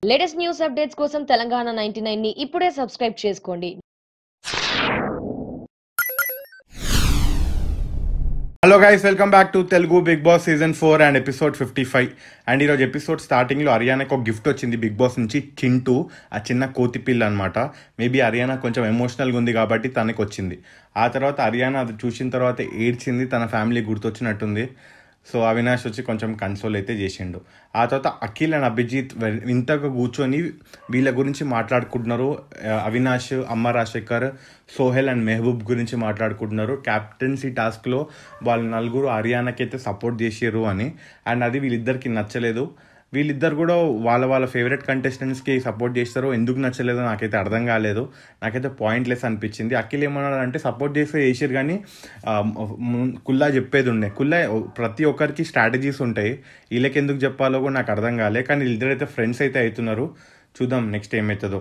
latest news updates కోసం Telangana ninety ని ఇప్పుడే సబ్స్క్రైబ్ చేసుకోండి hello guys welcome back to Telugu Bigg Boss season four and episode fifty five and ఈరోజు episode స్టార్టింగ్లో హర్యానాకి ఒక గిఫ్ట్ వచ్చింది బిగ్ బాస్ నుంచి చింటూ ఆ చిన్న కోతి పిల్ల అనమాట మేబీ హర్యానా కొంచెం ఎమోషనల్గా ఉంది కాబట్టి తనకి వచ్చింది ఆ తర్వాత హర్యానా అది చూసిన తర్వాత ఏడ్చింది తన ఫ్యామిలీ గుర్తొచ్చినట్టుంది సో అవినాష్ వచ్చి కొంచెం కన్సోల్ అయితే చేసిండు ఆ తర్వాత అఖిల్ అండ్ అభిజిత్ వె- వింతగా కూర్చొని వీళ్ళ గురించి మాట్లాడుకుంటున్నారు ఆ, అవినాష్ అమ్మ రాజశేఖర్ సోహెల్ అండ్ మెహబూబ్ గురించి మాట్లాడుకుంటున్నారు క్యాప్టెన్సీ టాస్క్లో వాళ్ళు నలుగురు హర్యానాకి అయితే సపోర్ట్ చేసారు అని అండ్ అది వీళ్ళిద్దరికి నచ్చలేదు వీళ్ళిద్దరు కూడా వాళ్ళ వాళ్ళ ఫేవరెట్ కంటెస్టెంట్స్కి సపోర్ట్ చేస్తారో ఎందుకు నచ్చలేదో నాకైతే అర్థం కాలేదు నాకైతే పాయింట్లెస్ అనిపించింది అఖిల్ ఏమన్నాడు అంటే సపోర్ట్ చేస్తే చేసారు కానీ ఆ, ము- కుల్లా చెప్పేది ఉండే కుల్లా ప్రతి ఒక్కరికి స్ట్రాటజీస్ ఉంటాయి వీళ్ళకి ఎందుకు చెప్పాలో కూడా నాకు అర్థం కాలే కానీ వీళ్ళిద్దరైతే ఫ్రెండ్స్ అయితే అవుతున్నారు చూద్దాం నెక్స్ట్ ఏమవుతుందో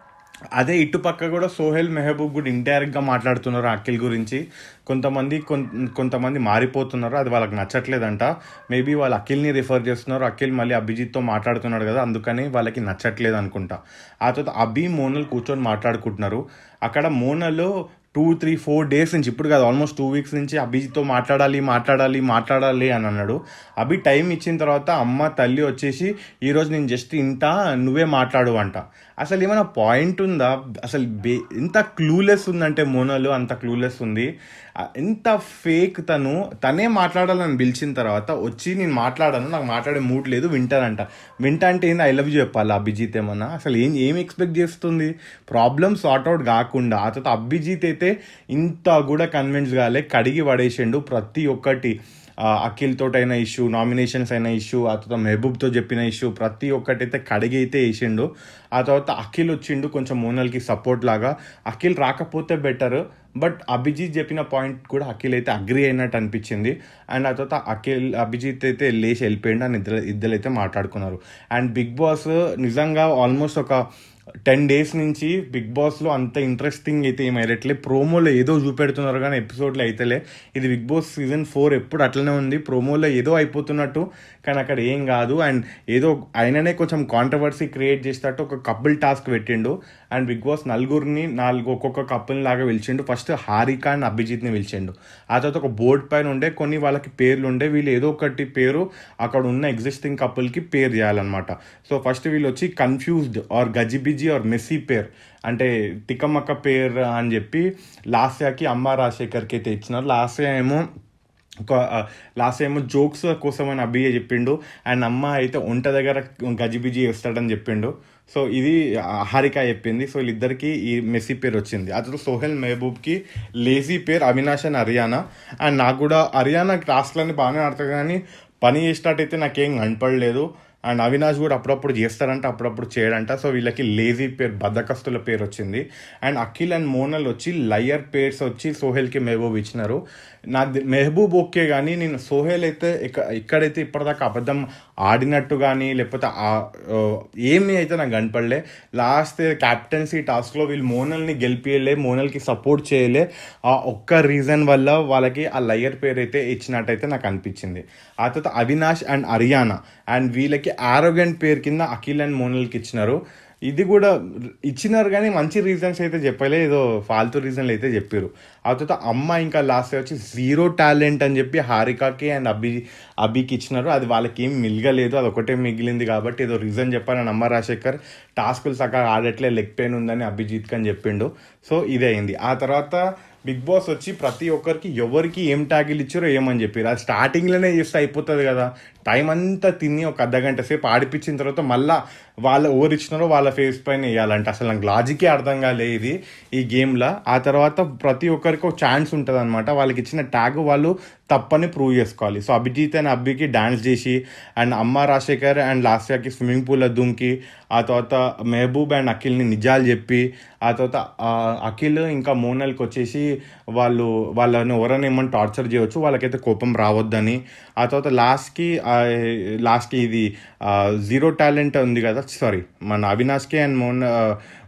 అదే ఇటుపక్క కూడా సోహెల్ మెహబూబ్ కూడా ఇండైరెక్ట్గా మాట్లాడుతున్నారు అఖిల్ గురించి కొంతమంది కొన్- కొంతమంది మారిపోతున్నారు అది వాళ్ళకి నచ్చట్లేదంట మేబీ వాళ్ళు అఖిల్ని రిఫర్ చేస్తున్నారు అఖిల్ మళ్ళీ అభిజిత్తో మాట్లాడుతున్నాడు కదా అందుకని వాళ్ళకి నచ్చట్లేదు అనుకుంటా ఆ తర్వాత అభి మోనల్ కూర్చొని మాట్లాడుకుంటున్నారు అక్కడ Monal two three four days నుంచి ఇప్పుడు కాదు ఆల్మోస్ట్ టూ వీక్స్ నుంచి అభిజిత్తో మాట్లాడాలి మాట్లాడాలి మాట్లాడాలి అని అన్నాడు అభి టైం ఇచ్చిన తర్వాత అమ్మ తల్లి వచ్చేసి ఈరోజు నేను జస్ట్ ఇంటా నువ్వే మాట్లాడు అంట అసలు ఏమైనా పాయింట్ ఉందా అసలు బే ఎంత క్లూలెస్ ఉందంటే మోనోలో అంత క్లూలెస్ ఉంది ఆ, ఎంత ఫేక్ తను తనే మాట్లాడాలని పిలిచిన తర్వాత వచ్చి నేను మాట్లాడాను నాకు మాట్లాడే మూడ్ లేదు వింటానంట వింటా అంటే ఏంది ఐ లవ్ యూ చెప్పాలి అభిజిత్ ఏమన్నా అసలు ఏం ఏం ఎక్స్పెక్ట్ చేస్తుంది ప్రాబ్లమ్ సార్ట్ అవుట్ కాకుండా ఆ తర్వాత అభిజిత్ అయితే ఇంత కూడా కన్విన్స్ కాలే కడిగి పడేసిండు ప్రతి ఒక్కటి ఆ, అఖిల్ తోటైన ఇష్యూ నామినేషన్స్ అయిన ఇష్యూ ఆ తర్వాత మెహబూబ్తో చెప్పిన ఇష్యూ ప్రతి ఒక్కటైతే కడిగి అయితే వేసిండు ఆ తర్వాత అఖిల్ వచ్చిండు కొంచెం మోనల్కి సపోర్ట్ లాగా అఖిల్ రాకపోతే బెటర్ బట్ అభిజిత్ చెప్పిన పాయింట్ కూడా అఖిల్ అయితే అగ్రి అయినట్టు అనిపించింది అండ్ ఆ తర్వాత అఖిల్ అభిజిత్ అయితే లేచి వెళ్ళిపోయిండు అని ఇద్దరు ఇద్దరు అయితే మాట్లాడుకున్నారు అండ్ బిగ్ బాస్ నిజంగా ఆల్మోస్ట్ ఒక టెన్ డేస్ నుంచి బిగ్ బాస్లో అంత ఇంట్రెస్టింగ్ అయితే ఏం అయ్యట్లే ప్రోమోలో ఏదో చూపెడుతున్నారు కానీ ఎపిసోడ్లో అయితేలే ఇది బిగ్ బాస్ సీజన్ ఫోర్ ఎప్పుడు అట్లనే ఉంది ప్రోమోలో ఏదో అయిపోతున్నట్టు కానీ అక్కడ ఏం కాదు అండ్ ఏదో ఆయననే కొంచెం కాంట్రవర్సీ క్రియేట్ చేసేటట్టు ఒక కపుల్ టాస్క్ పెట్టిండు అండ్ బిగ్ బాస్ నలుగురిని నాలుగు ఒక్కొక్క కపుల్ లాగా పిలిచిండు ఫస్ట్ హారిక అండ్ అభిజిత్ని పిలిచిండు ఆ తర్వాత ఒక బోర్డ్ పైన ఉండే కొన్ని వాళ్ళకి పేర్లు ఉండే వీళ్ళు ఏదో ఒకటి పేరు అక్కడ ఉన్న ఎగ్జిస్టింగ్ కపుల్కి పేరు చేయాలన్నమాట సో ఫస్ట్ వీళ్ళు వచ్చి కన్ఫ్యూజ్డ్ ఆర్ గజిబిజి ఆర్ మెస్సీ పేర్ అంటే తికమక్క పేరు అని చెప్పి లాస్యాకి అమ్మ రాజశేఖర్కి అయితే ఇచ్చినారు లాస్యా ఏమో ఒక లాస్ట్ ఏమో జోక్స్ కోసం అని అబ్బియే చెప్పిండు అండ్ అమ్మ అయితే వంట దగ్గర గజిబిజి వేస్తాడని చెప్పిండు సో ఇది హారిక చెప్పింది సో వీళ్ళిద్దరికి ఈ మెస్సీ పేరు వచ్చింది ఆ తర్వాత సోహెల్ మెహబూబ్కి లేజీ పేరు అవినాష్ అండ్ హర్యానా అండ్ నాకు కూడా హర్యానా టాస్క్లన్నీ బాగానే ఆడతాయి కానీ పని చేసినట్టయితే నాకేం కనపడలేదు అండ్ అవినాష్ కూడా అప్పుడప్పుడు చేస్తారంట అప్పుడప్పుడు చేయడంట సో వీళ్ళకి లేజీ పేరు బద్దకస్తుల పేరు వచ్చింది అండ్ అఖిల్ అండ్ మోనల్ వచ్చి లయర్ పేర్స్ వచ్చి సోహెల్కి మెహబూబ్ ఇచ్చినారు నా మెహబూబ్ ఓకే కానీ నేను సోహెల్ అయితే ఇక ఇక్కడైతే ఇప్పటిదాకా అబద్ధం ఆడినట్టు కానీ లేకపోతే ఆ- ఆ, ఏమీ అయితే నాకు కనపడలే లాస్ట్ క్యాప్టెన్సీ టాస్క్లో వీళ్ళు మోనల్ని గెలిపియలే మోనల్కి సపోర్ట్ చేయలే ఆ ఒక్క రీజన్ వల్ల వాళ్ళకి ఆ లయర్ పేరు అయితే ఇచ్చినట్టయితే నాకు అనిపించింది ఆ తర్వాత అవినాష్ అండ్ హర్యానా అండ్ వీళ్ళకి ఆరోగెంట్ పేరు కింద అఖిల్ అండ్ మోనల్కి ఇచ్చినారు ఇది కూడా ఇచ్చినారు కానీ మంచి రీజన్స్ అయితే చెప్పలే ఏదో ఫాల్తూ రీజన్లు అయితే చెప్పారు ఆ తర్వాత అమ్మ ఇంకా లాస్ట్ వచ్చి జీరో టాలెంట్ అని చెప్పి హారికకి అండ్ అభి అభికి ఇచ్చినారు అది వాళ్ళకి ఏం మిగలేదు అది ఒకటే మిగిలింది కాబట్టి ఏదో రీజన్ చెప్పారని అమ్మ రాజశేఖర్ టాస్కులు సగం ఆడట్లే లెగ్ పెయిన్ ఉందని అభిజిత్ అని చెప్పిండు సో ఇదే అయింది ఆ తర్వాత బిగ్ బాస్ వచ్చి ప్రతి ఒక్కరికి ఎవరికి ఏం ట్యాగిల్ ఇచ్చారో ఏమని చెప్పారు అది స్టార్టింగ్లోనే చేస్తే అయిపోతుంది కదా టైం అంతా తిని ఒక అర్ధ గంట సేపు ఆడిపించిన తర్వాత మళ్ళా వాళ్ళ ఓవర్ ఇచ్చినారో వాళ్ళ ఫేస్ పైన వేయాలంట అసలు నాకు లాజికే అర్థం కాలే ఇది ఈ గేమ్లో ఆ తర్వాత ప్రతి ఒక్కరికి ఒక ఛాన్స్ ఉంటుంది అనమాట వాళ్ళకి ఇచ్చిన ట్యాగ్ వాళ్ళు తప్పని ప్రూవ్ చేసుకోవాలి సో అభిజిత్ అండ్ అబ్బికి డాన్స్ చేసి and Amma Rajasekhar and లాస్యాకి swimming పూల్లో దుంకి ఆ తర్వాత మెహబూబ్ అండ్ అఖిల్ని నిజాలు చెప్పి ఆ తర్వాత ఆ, అఖిల్ ఇంకా మోనల్కి వచ్చేసి వాళ్ళు వాళ్ళని ఎవరైనా ఏమన్నా టార్చర్ చేయవచ్చు వాళ్ళకైతే కోపం రావద్దని ఆ తర్వాత లాస్ట్కి లాస్ట్కి ఇది జీరో టాలెంట్ ఉంది కదా సారీ మన అవినాష్కి అండ్ మోన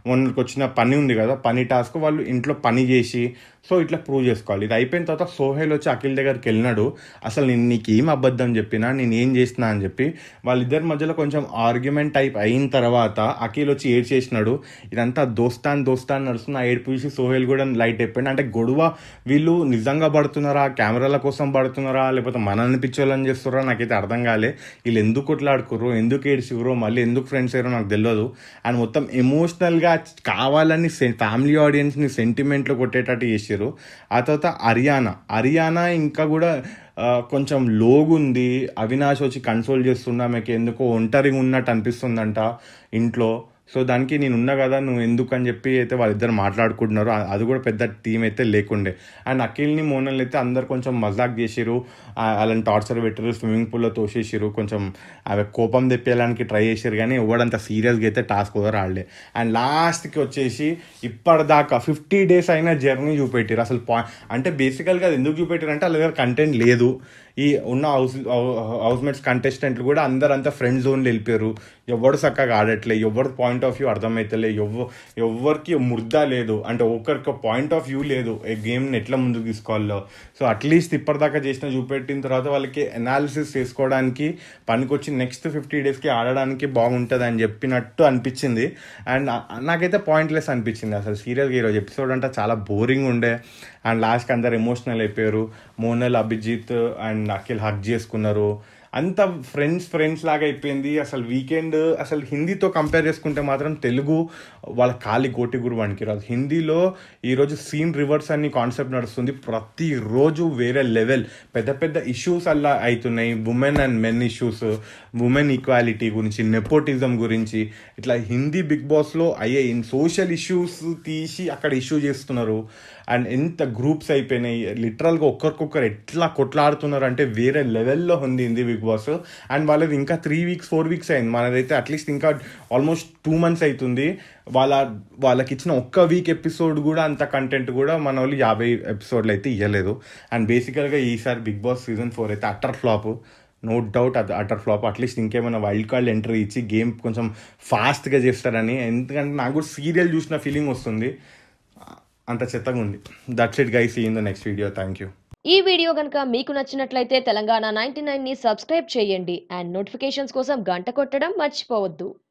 మొన్నటికి వచ్చిన పని ఉంది కదా పని టాస్క్ వాళ్ళు ఇంట్లో పని చేసి సో ఇట్లా ప్రూవ్ చేసుకోవాలి ఇది అయిపోయిన తర్వాత సోహెల్ వచ్చి అఖిల్ దగ్గరికి వెళ్ళినాడు అసలు నేను నీకు ఏం అబద్ధం చెప్పినా నేను ఏం చేసినా అని చెప్పి వాళ్ళిద్దరి మధ్యలో కొంచెం ఆర్గ్యుమెంట్ టైప్ అయిన తర్వాత అఖిల్ వచ్చి ఏడ్ చేసినాడు ఇదంతా దోస్తాన్ దోస్తాన్ నడుస్తున్న ఆ ఏడుపు చూసి సోహెల్ కూడా లైట్ అయిపోయింది అంటే గొడవ వీళ్ళు నిజంగా పడుతున్నారా కెమెరాల కోసం పడుతున్నారా లేకపోతే మనల్ని పిచ్చోళ్ళని చేస్తున్నారా నాకైతే అర్థం కాలే వీళ్ళు ఎందుకు కొట్లాడుకుర్రో ఎందుకు ఏడ్చిర్రో మళ్ళీ ఎందుకు ఫ్రెండ్స్ అయ్యారో నాకు తెలియదు అండ్ మొత్తం ఎమోషనల్గా కావాలని ఫ్యామిలీ ఆడియన్స్ని సెంటిమెంట్లో కొట్టేటట్టు చేసారు ఆ తర్వాత హర్యానా హర్యానా ఇంకా కూడా ఆ, కొంచెం లోగుంది అవినాష్ వచ్చి కన్సోల్ చేస్తున్నా ఆమెకి ఎందుకో ఒంటరిగా ఉన్నట్టు అనిపిస్తుందంట ఇంట్లో సో దానికి నేను ఉన్నా కదా నువ్వు ఎందుకు అని చెప్పి అయితే వాళ్ళిద్దరు మాట్లాడుకుంటున్నారు ఆ- అది కూడా పెద్ద టీం అయితే లేకుండే అండ్ అఖిల్ని మోనల్ని అయితే అందరు కొంచెం మజాక్ చేసిరు ఆ- వాళ్ళని టార్చర్ పెట్టారు స్విమ్మింగ్ పూల్లో తోసేసిరు కొంచెం అవి కోపం తెప్పేయడానికి ట్రై చేసారు కానీ ఎవడంత సీరియస్గా అయితే టాస్క్ కూడా ఆడలే అండ్ లాస్ట్కి వచ్చేసి ఇప్పటిదాకా ఫిఫ్టీ డేస్ అయినా జర్నీ చూపెట్టారు అసలు పా అంటే బేసికల్గా అది ఎందుకు చూపెట్టారు అంటే వాళ్ళ దగ్గర కంటెంట్ లేదు ఈ ఉన్న హౌస్ హౌస్ మేట్స్ కంటెస్టెంట్లు కూడా అందరంతా ఫ్రెండ్ జోన్లో వెళ్ళిపోయారు ఎవడు చక్కగా ఆడట్లే ఎవరి పాయింట్ ఆఫ్ వ్యూ అర్థమవుతలే ఎవ ఎవరికి ముర్దా లేదు అంటే ఒకరికి పాయింట్ ఆఫ్ వ్యూ లేదు ఈ గేమ్ని ఎట్లా ముందుకు తీసుకోవాలో సో అట్లీస్ట్ ఇప్పటిదాకా చేసిన చూపెట్టిన తర్వాత వాళ్ళకి అనాలిసిస్ చేసుకోవడానికి పనికొచ్చి నెక్స్ట్ ఫిఫ్టీ డేస్కి ఆడడానికి బాగుంటుంది అని చెప్పినట్టు అనిపించింది అండ్ నాకైతే పాయింట్లెస్ అనిపించింది అసలు సీరియల్గా ఈరోజు ఎపిసోడ్ అంటే చాలా బోరింగ్ ఉండే అండ్ లాస్ట్కి అందరు ఎమోషనల్ అయిపోయారు మోనల్ అభిజిత్ అండ్ అఖిల్ హక్ చేసుకున్నారు అంత ఫ్రెండ్స్ ఫ్రెండ్స్ లాగా అయిపోయింది అసలు వీకెండ్ అసలు హిందీతో కంపేర్ చేసుకుంటే మాత్రం తెలుగు వాళ్ళ ఖాళీ గోటి గురువానికి రాదు హిందీలో ఈరోజు సీన్ రివర్స్ అని కాన్సెప్ట్ నడుస్తుంది ప్రతిరోజు వేరే లెవెల్ పెద్ద పెద్ద ఇష్యూస్ అలా అవుతున్నాయి women and men issues women equality గురించి నెపోటిజం గురించి ఇట్లా హిందీ బిగ్ బాస్లో అయ్యే సోషల్ ఇష్యూస్ తీసి అక్కడ ఇష్యూ చేస్తున్నారు అండ్ ఎంత గ్రూప్స్ అయిపోయినాయి లిటరల్గా ఒక్కరికొక్కరు ఎట్లా కొట్లాడుతున్నారు అంటే వేరే లెవెల్లో ఉంది హిందీ బిగ్ బాస్ అండ్ వాళ్ళది ఇంకా త్రీ వీక్స్ ఫోర్ వీక్స్ అయింది మనదైతే అట్లీస్ట్ ఇంకా ఆల్మోస్ట్ టూ మంత్స్ అవుతుంది వాళ్ళ వాళ్ళకి ఇచ్చిన ఒక్క వీక్ ఎపిసోడ్ కూడా అంత కంటెంట్ కూడా మన వాళ్ళు యాభై ఎపిసోడ్లు అయితే ఇవ్వలేదు అండ్ బేసికల్గా ఈసారి బిగ్ బాస్ సీజన్ ఫోర్ అయితే అట్టర్ ఫ్లాప్ నో డౌట్ అది అటర్ ఫ్లాప్ అట్లీస్ట్ ఇంకేమైనా వైల్డ్ కార్డ్ ఎంట్రీ ఇచ్చి గేమ్ కొంచెం ఫాస్ట్గా చేస్తారని ఎందుకంటే నాకు కూడా సీరియల్ చూసిన ఫీలింగ్ వస్తుంది అంత చెత్తగా ఉంది that's it guys in the next video thank you ఈ వీడియో కనుక మీకు నచ్చినట్లయితే తెలంగాణ నైన్టీ ని సబ్స్క్రైబ్ చేయండి అండ్ నోటిఫికేషన్స్ కోసం గంట కొట్టడం మర్చిపోవద్దు